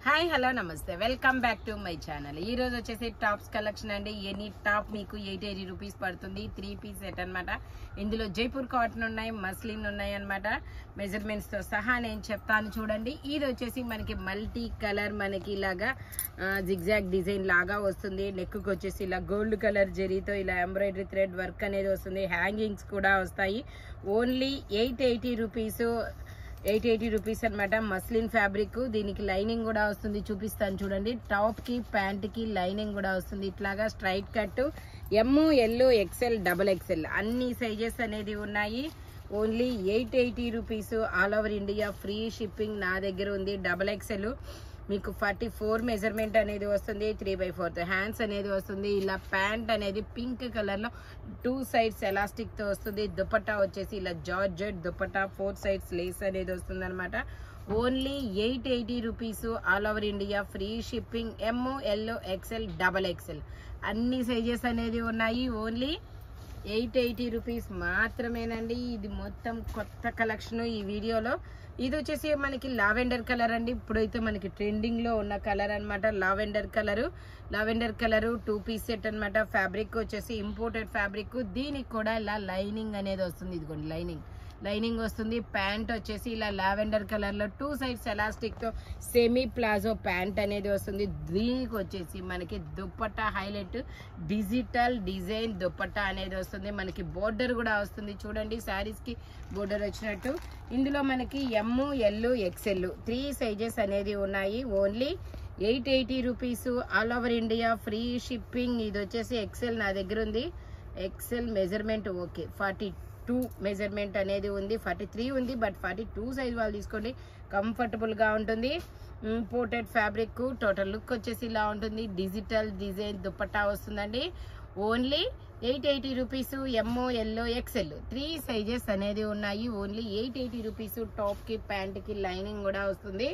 Hi hello నమస్తే welcome back to my channel ఈ రోజు వచ్చేసి టాప్స్ కలెక్షన్ అండి ఎనీ టాప్ మీకు ఎయిట్ ఎయిటీ రూపీస్ పడుతుంది త్రీ పీస్ సెట్ అన్నమాట ఇందులో జైపూర్ కాటన్ ఉన్నాయి మస్లిన్ ఉన్నాయి అనమాట మెజర్మెంట్స్ తో సహా నేను చెప్తాను చూడండి ఇది వచ్చేసి మనకి మల్టీ కలర్ మనకి ఇలాగా జిగ్జాగ్ డిజైన్ లాగా వస్తుంది నెక్ కి వచ్చేసి ఇలా గోల్డ్ కలర్ జరీతో ఇలా ఎంబ్రాయిడరీ థ్రెడ్ వర్క్ అనేది వస్తుంది హ్యాంగింగ్స్ కూడా వస్తాయి only eight eighty rupees eight eighty rupees అనమాట మస్లిన్ ఫ్యాబ్రిక్ దీనికి లైనింగ్ కూడా వస్తుంది చూపిస్తాను చూడండి టాప్ కి ప్యాంట్ కి లైనింగ్ కూడా వస్తుంది ఇట్లాగా straight cut M L XL double XL అన్ని సైజెస్ అనేది ఉన్నాయి only eight eighty rupees all over India free shipping నా దగ్గర ఉంది డబల్ ఎక్సెల్ మీకు ఫార్టీ ఫోర్ మెజర్మెంట్ అనేది వస్తుంది త్రీ బై ఫోర్త్ హ్యాండ్స్ అనేది వస్తుంది ఇలా ప్యాంట్ అనేది పింక్ కలర్ లో టూ సైడ్స్ ఎలాస్టిక్ తో వస్తుంది దుపట్టా వచ్చేసి ఇలా georgette dupatta four sides lace అనేది వస్తుంది అనమాట only eight eighty rupees all over India free shipping M L XL double XL అన్ని సైజెస్ అనేది ఉన్నాయి ఓన్లీ ఎయిట్ ఎయిటీ రూపీస్ మాత్రమేనండి ఇది మొత్తం కొత్త కలెక్షన్ ఈ వీడియోలో ఇది వచ్చేసి మనకి లావెండర్ కలర్ అండి ఇప్పుడైతే మనకి ట్రెండింగ్ లో ఉన్న కలర్ అన్నమాట lavender colour lavender colour two piece set అన్నమాట ఫ్యాబ్రిక్ వచ్చేసి ఇంపోర్టెడ్ ఫ్యాబ్రిక్ దీనికి కూడా ఇలా లైనింగ్ అనేది వస్తుంది ఇదిగోండి లైనింగ్ లైనింగ్ వస్తుంది ప్యాంట్ వచ్చేసి ఇలా లావెండర్ కలర్ లో టూ సైడ్స్ ఎలాస్టిక్ తో సెమీ ప్లాజో ప్యాంట్ అనేది వస్తుంది దీనికి వచ్చేసి మనకి dupatta highlight digital design dupatta అనేది వస్తుంది మనకి బోర్డర్ కూడా వస్తుంది చూడండి శారీస్ కి బోర్డర్ వచ్చినట్టు ఇందులో మనకి M L XL three sizes అనేది ఉన్నాయి only eight eighty rupees all over India free shipping ఇది వచ్చేసి ఎక్సెల్ నా దగ్గర ఉంది XL measurement okay forty two measurement అనేది ఉంది ఫార్టీ త్రీ ఉంది బట్ ఫార్టీ టూ సైజ్ వాళ్ళు తీసుకోండి కంఫర్టబుల్ గా ఉంటుంది ఇంపోర్టెడ్ ఫ్యాబ్రిక్ టోటల్ లుక్ వచ్చేసి ఇలా ఉంటుంది డిజిటల్ డిజైన్ దుపట్టా వస్తుందండి only eight eighty rupees M L XL three sizes అనేది ఉన్నాయి only eight eighty rupees top కి ప్యాంట్ కి లైనింగ్ కూడా వస్తుంది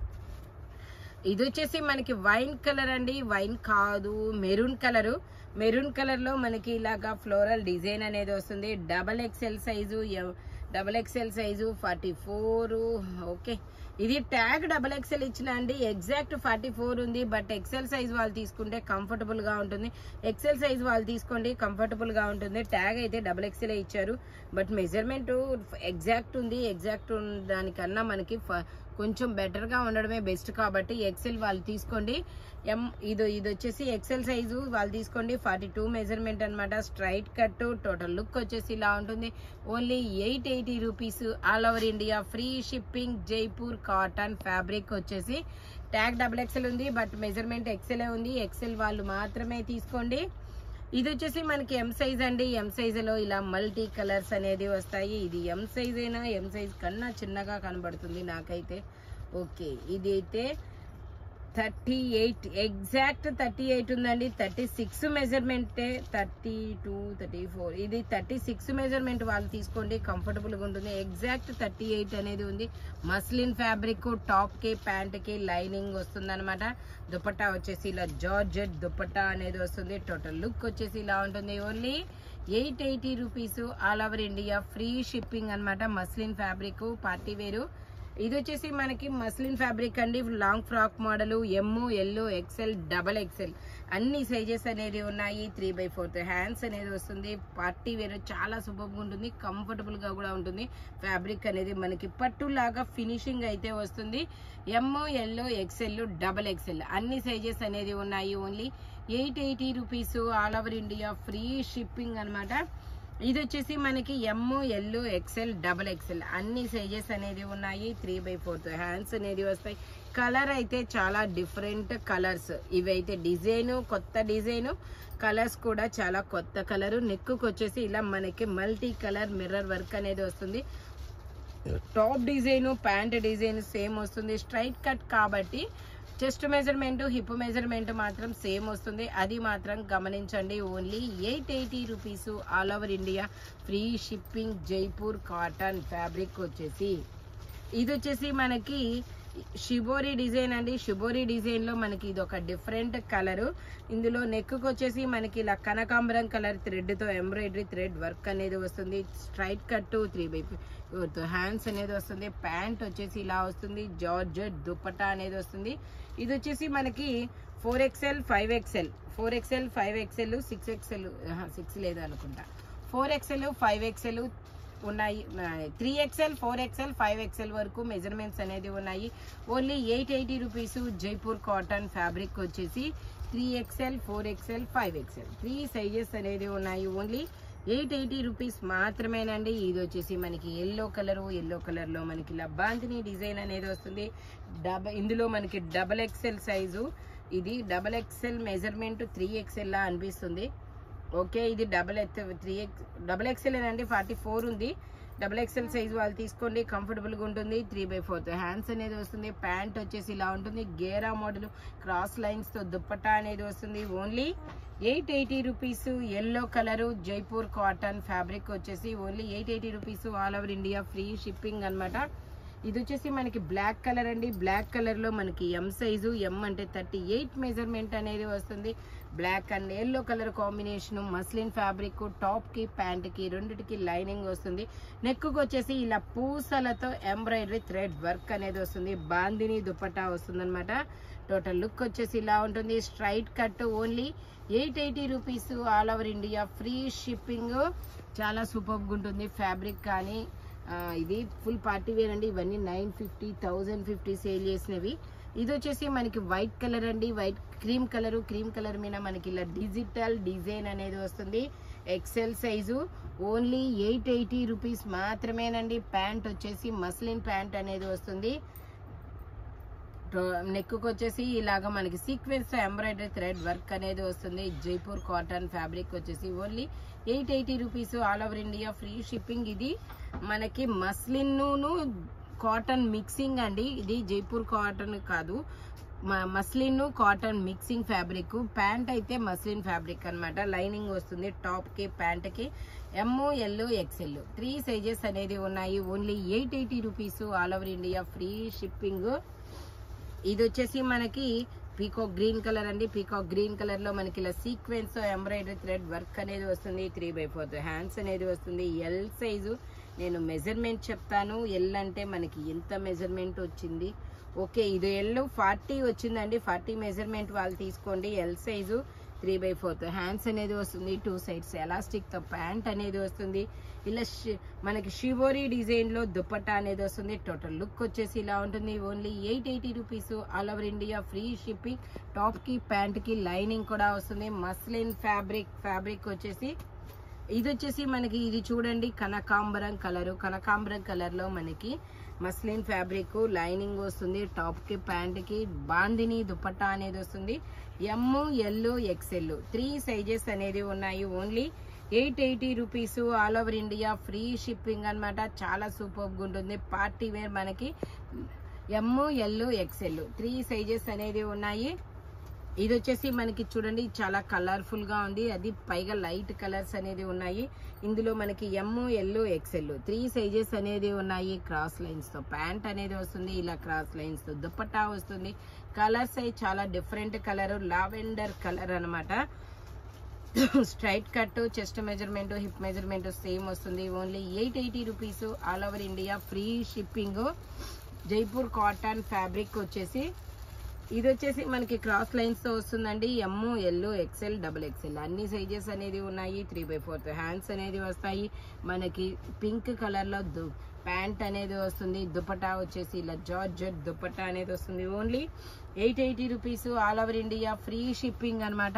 ఇది వచ్చేసి మనకి వైన్ కలర్ అండి వైన్ కాదు మెరూన్ కలర్ మెరూన్ కలర్ లో మనకి ఇలాగా ఫ్లోరల్ డిజైన్ అనేది వస్తుంది double XL size double XL size forty four okay ఇది ట్యాగ్ డబల్ ఎక్సెల్ ఇచ్చిన అండి ఎగ్జాక్ట్ ఫార్టీ ఫోర్ ఉంది బట్ ఎక్సెల్ సైజ్ వాళ్ళు తీసుకుంటే కంఫర్టబుల్ గా ఉంటుంది ఎక్సెల్ సైజ్ వాళ్ళు తీసుకోండి కంఫర్టబుల్ గా ఉంటుంది ట్యాగ్ అయితే డబల్ ఎక్సెల్ ఇచ్చారు బట్ మెజర్మెంట్ ఎగ్జాక్ట్ ఉంది ఎగ్జాక్ట్ దానికన్నా మనకి ఫ- కొంచెం బెటర్ గా ఉండడమే బెస్ట్ కాబట్టి ఎక్సెల్ వాళ్ళు తీసుకోండి ఎం ఇది ఇది వచ్చేసి ఎక్సెల్ సైజు వాళ్ళు తీసుకోండి ఫార్టీ టూ మెజర్మెంట్ అనమాట స్ట్రైట్ కట్ టోటల్ లుక్ వచ్చేసి ఇలా ఉంటుంది only eight eighty rupees all over India free shipping Jaipur cotton fabric వచ్చేసి ట్యాగ్ డబుల్ ఎక్సెల్ ఉంది బట్ మెజర్మెంట్ ఎక్సెల్ ఉంది ఎక్సెల్ వాళ్ళు మాత్రమే తీసుకోండి ఇది వచ్చేసి మనకి ఎం సైజ్ అండి ఎం సైజ్ లో ఇలా మల్టీ కలర్స్ అనేది వస్తాయి ఇది ఎం సైజ్ అయినా ఎం సైజ్ కన్నా చిన్నగా కనబడుతుంది నాకైతే ఓకే ఇది అయితే thirty eight exact thirty eight ఉందండి థర్టీ సిక్స్ మెజర్మెంటే థర్టీ టూ థర్టీ ఫోర్ ఇది థర్టీ సిక్స్ మెజర్మెంట్ వాళ్ళు తీసుకోండి కంఫర్టబుల్గా ఉంటుంది ఎగ్జాక్ట్ థర్టీ ఎయిట్ అనేది ఉంది మస్లిన్ ఫ్యాబ్రిక్ టాప్ కి ప్యాంట్ కి లైనింగ్ వస్తుంది అనమాట దుపట్టా వచ్చేసి ఇలా జార్జెట్ దుపట్టా అనేది వస్తుంది టోటల్ లుక్ వచ్చేసి ఇలా ఉంటుంది only eight eighty rupees all over India free shipping అన్నమాట మస్లిన్ ఫ్యాబ్రిక్ పార్టీ వేరు ఇది వచ్చేసి మనకి మస్లిన్ ఫ్యాబ్రిక్ అండి long frock model M L XL double XL అన్ని సైజెస్ అనేది ఉన్నాయి త్రీ బై ఫోర్త్ హ్యాండ్స్ అనేది వస్తుంది పార్టీ వేర్ చాలా సూపర్గా ఉంటుంది కంఫర్టబుల్ గా కూడా ఉంటుంది ఫ్యాబ్రిక్ అనేది మనకి పట్టు లాగా ఫినిషింగ్ అయితే వస్తుంది M L XL double XL అన్ని సైజెస్ అనేది ఉన్నాయి only eight eighty rupees all over India free shipping అన్నమాట ఇది వచ్చేసి మనకి M L XL double XL అన్ని సైజెస్ అనేది ఉన్నాయి త్రీ బై ఫోర్త్ హ్యాండ్స్ అనేది వస్తాయి కలర్ అయితే చాలా డిఫరెంట్ కలర్స్ ఇవైతే డిజైన్ కొత్త డిజైన్ కలర్స్ కూడా చాలా కొత్త కలర్ నెక్ వచ్చేసి ఇలా మనకి మల్టీ కలర్ మిర్రర్ వర్క్ అనేది వస్తుంది top design pant design same వస్తుంది స్ట్రైట్ కట్ కాబట్టి చెస్ట్ మెజర్మెంట్ హిప్ మెజర్మెంట్ మాత్రం సేమ్ వస్తుంది అది మాత్రం గమనించండి only eight eighty rupees all over India free shipping Jaipur cotton fabric వచ్చేసి ఇది వచ్చేసి మనకి షిబోరి డిజైన్ అండి షిబోరి డిజైన్ లో మనకి ఇది ఒక డిఫరెంట్ కలర్ ఇందులో నెక్ వచ్చేసి మనకి ఇలా కనకాంబరం కలర్ థ్రెడ్ తో ఎంబ్రాయిడరీ థ్రెడ్ వర్క్ అనేది వస్తుంది straight cut three by hands అనేది వస్తుంది ప్యాంట్ వచ్చేసి ఇలా వస్తుంది జార్జెట్ దుపట్టా అనేది వస్తుంది ఇది వచ్చేసి మనకి four XL five XL four XL five XL six XL six లేదు అనుకుంటా ఫోర్ ఎక్స్ఎల్ ఫైవ్ ఎక్స్ఎల్ ఉన్నాయి three XL four XL five XL వరకు మెజర్మెంట్స్ అనేది ఉన్నాయి only eight eighty rupees Jaipur cotton fabric వచ్చేసి three XL four XL five XL three sizes అనేది ఉన్నాయి only eight eighty rupees మాత్రమేనండి ఇది వచ్చేసి మనకి ఎల్లో కలర్ ఎల్లో కలర్ లో మనకి ఇలా బాంతిని డిజైన్ అనేది వస్తుంది డబ ఇందులో మనకి డబల్ ఎక్స్ఎల్ సైజు ఇది double XL measurement three XL లా అనిపిస్తుంది ఓకే ఇది double X three X double XL అండి ఫార్టీ ఫోర్ ఉంది డబల్ ఎక్స్ఎల్ సైజ్ వాళ్ళు తీసుకోండి కంఫర్టబుల్గా ఉంటుంది త్రీ బై ఫోర్త్ హ్యాండ్స్ అనేది వస్తుంది ప్యాంట్ వచ్చేసి ఇలా ఉంటుంది గేరా మోడల్ క్రాస్ లైన్స్తో దుప్పట్టా అనేది వస్తుంది only eight eighty rupees yellow colour Jaipur cotton fabric వచ్చేసి only eight eighty rupees all over India free shipping అన్నమాట ఇది వచ్చేసి మనకి బ్లాక్ కలర్ అండి బ్లాక్ కలర్ లో మనకి ఎం సైజు ఎం అంటే థర్టీ ఎయిట్ మెజర్మెంట్ అనేది వస్తుంది black and yellow colour combination muslin fabric top కి ప్యాంట్ కి రెండిటికి లైనింగ్ వస్తుంది నెక్ వచ్చేసి ఇలా పూసలతో ఎంబ్రాయిడరీ థ్రెడ్ వర్క్ అనేది వస్తుంది బాందిని దుపట్టా వస్తుంది అనమాట టోటల్ లుక్ వచ్చేసి ఇలా ఉంటుంది straight cut only eight eighty rupees all over India free shipping చాలా సూపర్గా ఉంటుంది ఫ్యాబ్రిక్ కానీ ఆ, ఇది ఫుల్ పార్టీ వేర్ అండి ఇవన్నీ nine fifty thousand fifty sale చేసినవి ఇది వచ్చేసి మనకి వైట్ కలర్ అండి white cream colour cream colour మీద మనకి ఇలా డిజిటల్ డిజైన్ అనేది వస్తుంది XL size only eight eighty rupees మాత్రమేనండి ప్యాంట్ వచ్చేసి మస్లిన్ ప్యాంట్ అనేది వస్తుంది నెక్ వచ్చేసి ఇలాగ మనకి సీక్వెన్స్ ఎంబ్రాయిడరీ థ్రెడ్ వర్క్ అనేది వస్తుంది జైపూర్ కాటన్ ఫ్యాబ్రిక్ వచ్చేసి only eight eighty rupees all over India free shipping ఇది మనకి మస్లిన్ కాటన్ మిక్సింగ్ అండి ఇది జైపూర్ కాటన్ కాదు muslin cotton mixing fabric pant అయితే మస్లిన్ ఫ్యాబ్రిక్ అన్నమాట లైనింగ్ వస్తుంది టాప్ కి ప్యాంట్ కి M L XL three sizes అనేది ఉన్నాయి only eight eighty rupees all over India free shipping ఇది వచ్చేసి మనకి పీకాక్ గ్రీన్ కలర్ అండి పీకాక్ గ్రీన్ కలర్ లో మనకి ఇలా సీక్వెన్స్ ఎంబ్రాయిడరీ థ్రెడ్ వర్క్ అనేది వస్తుంది త్రీ బై ఫోర్త్ హ్యాండ్స్ అనేది వస్తుంది ఎల్ సైజు నేను మెజర్మెంట్ చెప్తాను ఎల్ అంటే మనకి ఎంత మెజర్మెంట్ వచ్చింది ఓకే ఇది ఎల్ ఫార్టీ వచ్చిందండి ఫార్టీ మెజర్మెంట్ వాళ్ళు తీసుకోండి L size three by fourth hands అనేది వస్తుంది టూ సైడ్స్ ఎలాస్టిక్ తో ప్యాంట్ అనేది వస్తుంది ఇలా షి- మనకి షివోరీ డిజైన్ లో దుపట్టా అనేది వస్తుంది టోటల్ లుక్ వచ్చేసి ఇలా ఉంటుంది only eight eighty rupees all over India free shipping top కి ప్యాంట్ కి లైనింగ్ కూడా వస్తుంది మస్లిన్ ఫ్యాబ్రిక్ ఫ్యాబ్రిక్ వచ్చేసి ఇది వచ్చేసి మనకి ఇది చూడండి కనకాంబరం కలర్ కనకాంబరం కలర్ లో మనకి మస్లిన్ ఫ్యాబ్రిక్ లైనింగ్ వస్తుంది టాప్ కి ప్యాంట్ కి బాందిని దుపట్టా అనేది వస్తుంది M L XL three sizes అనేది ఉన్నాయి only eight eighty rupees all over India free shipping అన్నమాట చాలా సూపర్గా ఉంటుంది పార్టీ వేర్ మనకి M L XL three sizes అనేది ఉన్నాయి ఇది వచ్చేసి మనకి చూడండి చాలా కలర్ఫుల్ గా ఉంది అది పైగా లైట్ కలర్స్ అనేది ఉన్నాయి ఇందులో మనకి M L XL three sizes అనేది ఉన్నాయి క్రాస్ లైన్స్ తో ప్యాంట్ అనేది వస్తుంది ఇలా క్రాస్ లైన్స్ తో దుపట్టా వస్తుంది కలర్స్ అయి చాలా డిఫరెంట్ కలర్ లావెండర్ కలర్ అన్నమాట straight cut chest measurement hip measurement same వస్తుంది only eight eighty rupees all over India free shipping Jaipur cotton fabric వచ్చేసి ఇది వచ్చేసి మనకి క్రాస్ లైన్స్ తో వస్తుందండి M L XL double XL అన్ని సైజెస్ అనేది ఉన్నాయి త్రీ బై ఫోర్త్ హ్యాండ్స్ అనేది వస్తాయి మనకి పింక్ కలర్ లో దు ప్యాంట్ అనేది వస్తుంది దుపట్టా వచ్చేసి ఇలా జార్జెట్ దుపట్టా అనేది వస్తుంది only eight eighty rupees all over India free shipping అన్నమాట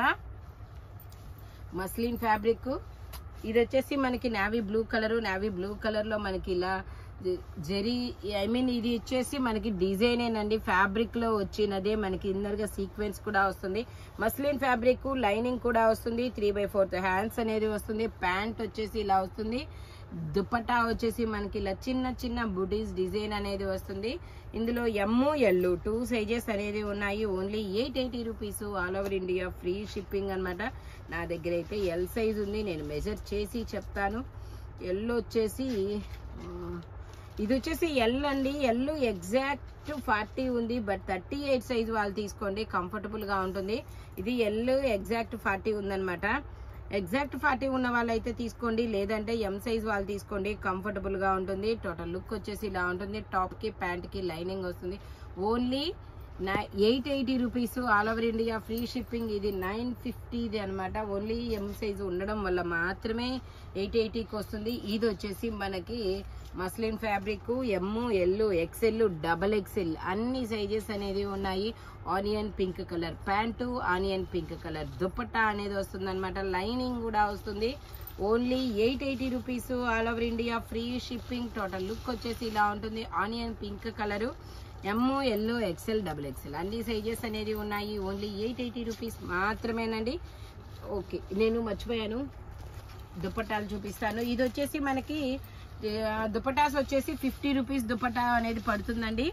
మస్లిన్ ఫ్యాబ్రిక్ ఇది వచ్చేసి మనకి navy blue colour navy blue colour లో మనకి ఇలా జ- జరీ ఐ మీన్ ఇది వచ్చేసి మనకి డిజైనేనండి ఫ్యాబ్రిక్ లో వచ్చినదే మనకి ఇన్నర్ గా సీక్వెన్స్ కూడా వస్తుంది మస్లిన్ ఫ్యాబ్రిక్ లైనింగ్ కూడా వస్తుంది త్రీ బై ఫోర్త్ హ్యాండ్స్ అనేది వస్తుంది ప్యాంట్ వచ్చేసి ఇలా వస్తుంది దుపట్టా వచ్చేసి మనకి ఇలా చిన్న చిన్న బుటీస్ డిజైన్ అనేది వస్తుంది ఇందులో ఎమ్ ఎల్ టూ సైజెస్ అనేది ఉన్నాయి only eight eighty rupees all over India free shipping అన్నమాట నా దగ్గర అయితే ఎల్ సైజ్ ఉంది నేను మెజర్ చేసి చెప్తాను ఎల్ వచ్చేసి ఇది వచ్చేసి ఎల్ అండి ఎల్ ఎగ్జాక్ట్ ఫార్టీ ఉంది బట్ థర్టీ ఎయిట్ సైజ్ వాళ్ళు తీసుకోండి కంఫర్టబుల్ గా ఉంటుంది ఇది ఎల్ ఎగ్జాక్ట్ ఫార్టీ ఉందన్నమాట ఎగ్జాక్ట్ ఫార్టీ ఉన్న వాళ్ళైతే తీసుకోండి లేదంటే ఎం సైజ్ వాళ్ళు తీసుకోండి కంఫర్టబుల్ గా ఉంటుంది టోటల్ లుక్ వచ్చేసి ఇలా ఉంటుంది టాప్ కి ప్యాంట్ కి లైనింగ్ వస్తుంది only eight eighty rupees all over India free shipping ఇది నైన్ ఫిఫ్టీది అనమాట ఓన్లీ ఎం సైజ్ ఉండడం వల్ల మాత్రమే ఎయిట్ ఎయిటీకి వస్తుంది ఇది వచ్చేసి మనకి muslin fabric M L XL double XL అన్ని సైజెస్ అనేది ఉన్నాయి onion pink colour pant onion pink colour dupatta అనేది వస్తుంది అనమాట లైనింగ్ కూడా వస్తుంది only eight eighty rupees all over India free shipping total look వచ్చేసి ఇలా ఉంటుంది onion pink colour M L XL double XL అన్ని సైజెస్ అనేది ఉన్నాయి ఓన్లీ ఎయిట్ ఎయిటీ రూపీస్ మాత్రమేనండి ఓకే నేను మర్చిపోయాను దుపట్టాలు చూపిస్తాను ఇది వచ్చేసి మనకి ఆ, దుపట్టాస్ వచ్చేసి ఫిఫ్టీ రూపీస్ దుపట్టా అనేది పడుతుందండి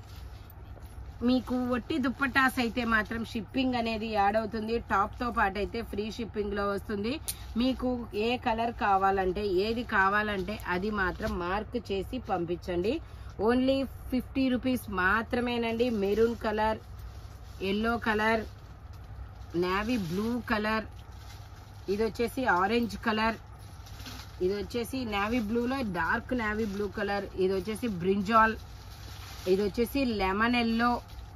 మీకు ఒట్టి దుప్పటాస్ అయితే మాత్రం షిప్పింగ్ అనేది యాడ్ అవుతుంది టాప్ తో పాటు అయితే ఫ్రీ షిప్పింగ్ లో వస్తుంది మీకు ఏ కలర్ కావాలంటే ఏది కావాలంటే అది మాత్రం మార్క్ చేసి పంపించండి ఓన్లీ ఫిఫ్టీ రూపీస్ మాత్రమేనండి maroon colour yellow colour navy blue colour ఇది వచ్చేసి ఆరెంజ్ కలర్ ఇది వచ్చేసి నావీ బ్లూలో డార్క్ నావీ బ్లూ కలర్ ఇది వచ్చేసి బ్రింజాల్ ఇది వచ్చేసి లెమన్ ఎల్లో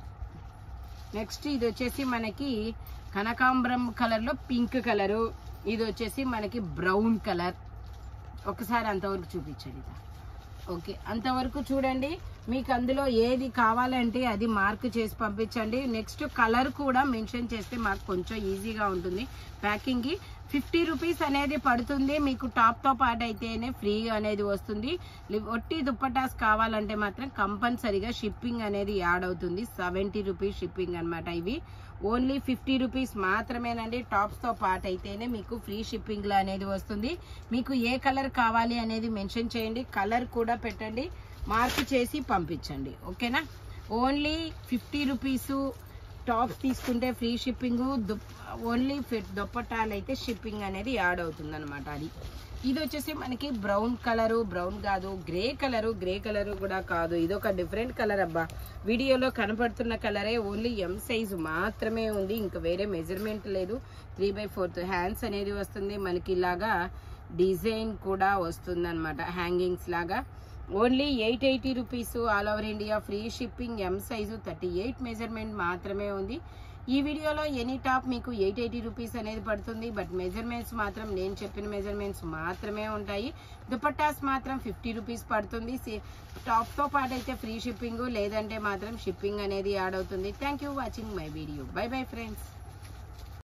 నెక్స్ట్ ఇది వచ్చేసి మనకి కనకాంబరం కలర్లో పింక్ కలరు ఇది వచ్చేసి మనకి బ్రౌన్ కలర్ ఒకసారి అంతవరకు చూపించండి ఇదా. ఓకే అంతవరకు చూడండి మీకు అందులో ఏది కావాలంటే అది మార్క్ చేసి పంపించండి నెక్స్ట్ కలర్ కూడా మెన్షన్ చేస్తే మాకు కొంచెం ఈజీగా ఉంటుంది ప్యాకింగ్కి ఫిఫ్టీ రూపీస్ అనేది పడుతుంది మీకు టాప్తో పాటు అయితేనే ఫ్రీ అనేది వస్తుంది లి- ఒట్టి దుప్పటాస్ కావాలంటే మాత్రం కంపల్సరీగా షిప్పింగ్ అనేది యాడ్ అవుతుంది సెవెంటీ రూపీస్ షిప్పింగ్ అన్నమాట ఇవి ఓన్లీ ఫిఫ్టీ రూపీస్ మాత్రమేనండి టాప్స్తో పాటు అయితేనే మీకు ఫ్రీ షిప్పింగ్లో అనేది వస్తుంది మీకు ఏ కలర్ కావాలి అనేది మెన్షన్ చేయండి కలర్ కూడా పెట్టండి మార్క్ చేసి పంపించండి ఓకేనా ఓన్లీ ఫిఫ్టీ రూపీసు టాప్స్ తీసుకుంటే ఫ్రీ షిప్పింగ్ ఓన్లీ దుప్పటాలు అయితే షిప్పింగ్ అనేది యాడ్ అవుతుంది అనమాట అది ఇది వచ్చేసి మనకి బ్రౌన్ కలరు బ్రౌన్ కాదు గ్రే కలరు గ్రే కలరు కూడా కాదు ఇది ఒక డిఫరెంట్ కలర్ అబ్బా వీడియోలో కనపడుతున్న కలరే ఓన్లీ ఎం సైజు మాత్రమే ఉంది ఇంకా వేరే మెజర్మెంట్ లేదు త్రీ బై ఫోర్త్ హ్యాండ్స్ అనేది వస్తుంది మనకి ఇలాగా డిజైన్ కూడా వస్తుంది అనమాట హ్యాంగింగ్స్ లాగా only eight eighty rupees all over India free shipping M size thirty eight measurement మాత్రమే ఉంది ఈ వీడియోలో ఎనీ టాప్ మీకు ఎయిట్ ఎయిటీ రూపీస్ అనేది పడుతుంది బట్ మెజర్మెంట్స్ మాత్రం నేను చెప్పిన మెజర్మెంట్స్ మాత్రమే ఉంటాయి దుపట్టాస్ మాత్రం ఫిఫ్టీ రూపీస్ పడుతుంది సి- టాప్తో పాటు అయితే ఫ్రీ షిప్పింగ్ లేదంటే మాత్రం షిప్పింగ్ అనేది యాడ్ అవుతుంది thank you watching my video bye bye friends